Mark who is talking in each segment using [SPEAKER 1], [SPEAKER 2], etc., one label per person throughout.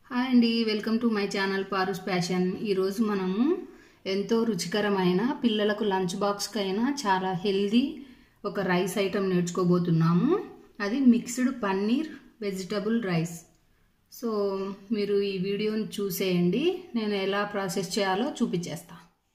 [SPEAKER 1] hi అండి welcome to my channel పారుస్ passion ఈరోజు మనము ఎంతో రుచికరమైన పిల్లలకు లంచ్ బాక్స్కైనా చాలా హెల్దీ ఒక రైస్ ఐటెం నేర్చుకోబోతున్నాము అది mixed paneer vegetable rice so మీరు ఈ వీడియోని చూసేయండి నేను ఎలా ప్రాసెస్ చేయాలో చూపించేస్తా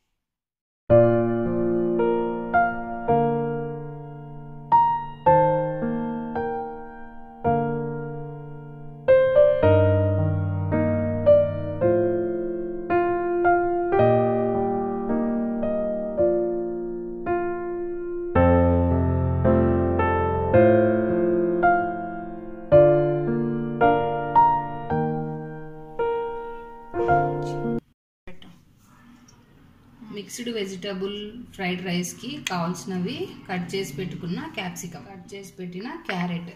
[SPEAKER 1] మిక్స్డ్ వెజిటబుల్ ఫ్రైడ్ రైస్కి కావాల్సినవి కట్ చేసి పెట్టుకున్న క్యాప్సికమ్ కట్ చేసి పెట్టిన క్యారెట్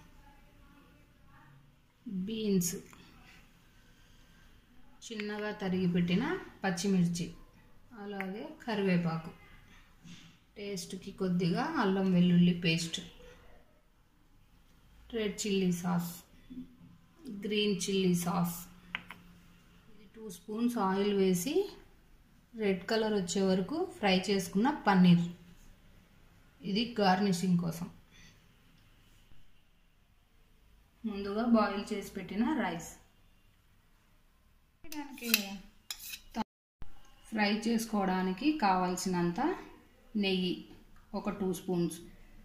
[SPEAKER 1] బీన్స్ చిన్నగా తరిగి పెట్టిన పచ్చిమిర్చి అలాగే కరివేపాకు టేస్ట్కి కొద్దిగా అల్లం వెల్లుల్లి paste red chilli sauce green chilli sauce ఇది టూ స్పూన్స్ ఆయిల్ వేసి రెడ్ కలర్ వచ్చే వరకు ఫ్రై చేసుకున్న పన్నీర్ ఇది గార్నిషింగ్ కోసం ముందుగా బాయిల్ చేసి పెట్టిన రైస్ ఫ్రై చేసుకోవడానికి కావాల్సినంత నెయ్యి ఒక టూ స్పూన్స్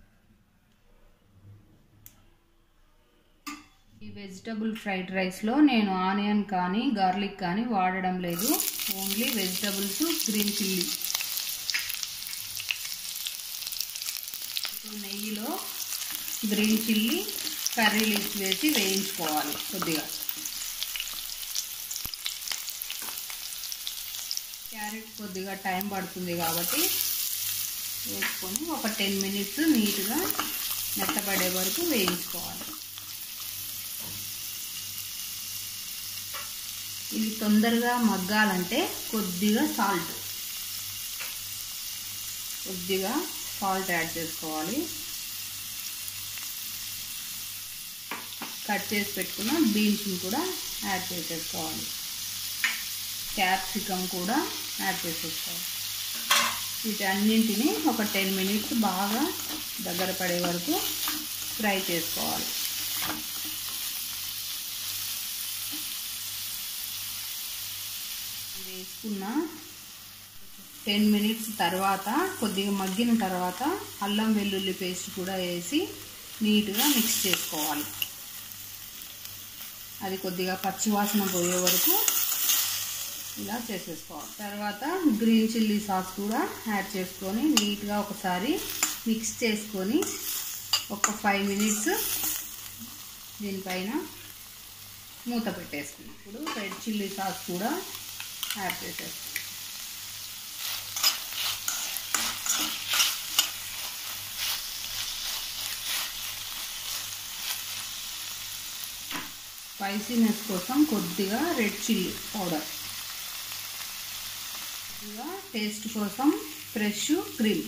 [SPEAKER 1] ఈ వెజిటబుల్ ఫ్రైడ్ రైస్లో నేను ఆనియన్ కానీ గార్లిక్ కానీ వాడడం లేదు ఓన్లీ వెజిటబుల్స్ గ్రీన్ చిల్లీ నెయ్యిలో గ్రీన్ చిల్లీ కర్రీ లీవ్స్ వేసి వేయించుకోవాలి కొద్దిగా క్యారెట్ కొద్దిగా టైం పడుతుంది కాబట్టి వేసుకొని ఒక టెన్ మినిట్స్ నీట్గా మెత్తపడే వరకు వేయించుకోవాలి ఇది తొందరగా మగ్గాలంటే కొద్దిగా సాల్ట్ కొద్దిగా సాల్ట్ యాడ్ చేసుకోవాలి కట్ చేసి పెట్టుకున్న బీన్స్ని కూడా యాడ్ చేసేసుకోవాలి క్యాప్సికమ్ కూడా యాడ్ చేసేసుకోవాలి వీటన్నింటిని ఒక టెన్ మినిట్స్ బాగా దగ్గర పడే వరకు ఫ్రై చేసుకోవాలి వేసుకున్న టెన్ మినిట్స్ తర్వాత కొద్దిగా మగ్గిన తర్వాత అల్లం వెల్లుల్లి పేస్ట్ కూడా వేసి నీట్గా మిక్స్ చేసుకోవాలి అది కొద్దిగా పచ్చివాసన పోయే వరకు ఇలా చేసేసుకోవాలి తర్వాత గ్రీన్ చిల్లీ సాస్ కూడా యాడ్ చేసుకొని నీట్గా ఒకసారి మిక్స్ చేసుకొని ఒక ఫైవ్ మినిట్స్ దీనిపైన మూత పెట్టేసుకున్నాం ఇప్పుడు రెడ్ చిల్లీ సాస్ కూడా యాడ్ చేసేస్తాం స్పైసీనెస్ కోసం కొద్దిగా రెడ్ చిల్లీ పౌడర్ కొద్దిగా టేస్ట్ కోసం ఫ్రెష్ క్రీమ్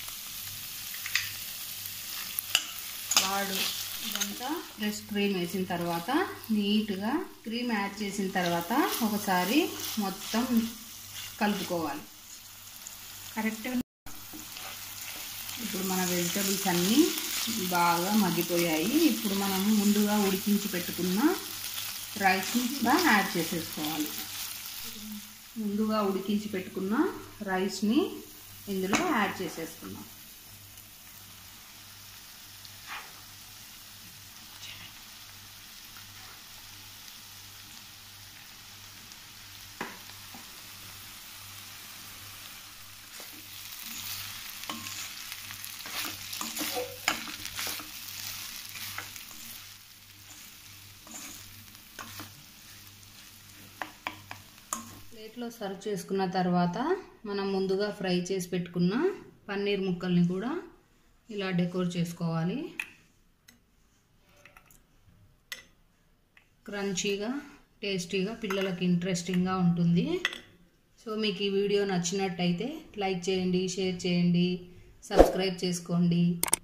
[SPEAKER 1] వాడు ఇదంతా ఫ్రెష్ క్రీమ్ వేసిన తర్వాత నీట్గా క్రీమ్ యాడ్ చేసిన తర్వాత ఒకసారి మొత్తం కలుపుకోవాలి కరెక్ట్గా ఇప్పుడు మన వెజిటబుల్స్ అన్నీ బాగా మగ్గిపోయాయి ఇప్పుడు మనం ముందుగా ఉడికించి పెట్టుకున్న రైస్ని కూడా యాడ్ చేసేసుకోవాలి ముందుగా ఉడికించి పెట్టుకున్న రైస్ని ఇందులో యాడ్ చేసేసుకున్నాం ప్లేట్లో సర్వ్ చేసుకున్న తర్వాత మనం ముందుగా ఫ్రై చేసి పెట్టుకున్న పన్నీర్ ముక్కల్ని కూడా ఇలా డెకోర్ చేసుకోవాలి క్రంచీగా టేస్టీగా పిల్లలకి ఇంట్రెస్టింగ్గా ఉంటుంది సో మీకు ఈ వీడియో నచ్చినట్టయితే లైక్ చేయండి షేర్ చేయండి సబ్స్క్రైబ్ చేసుకోండి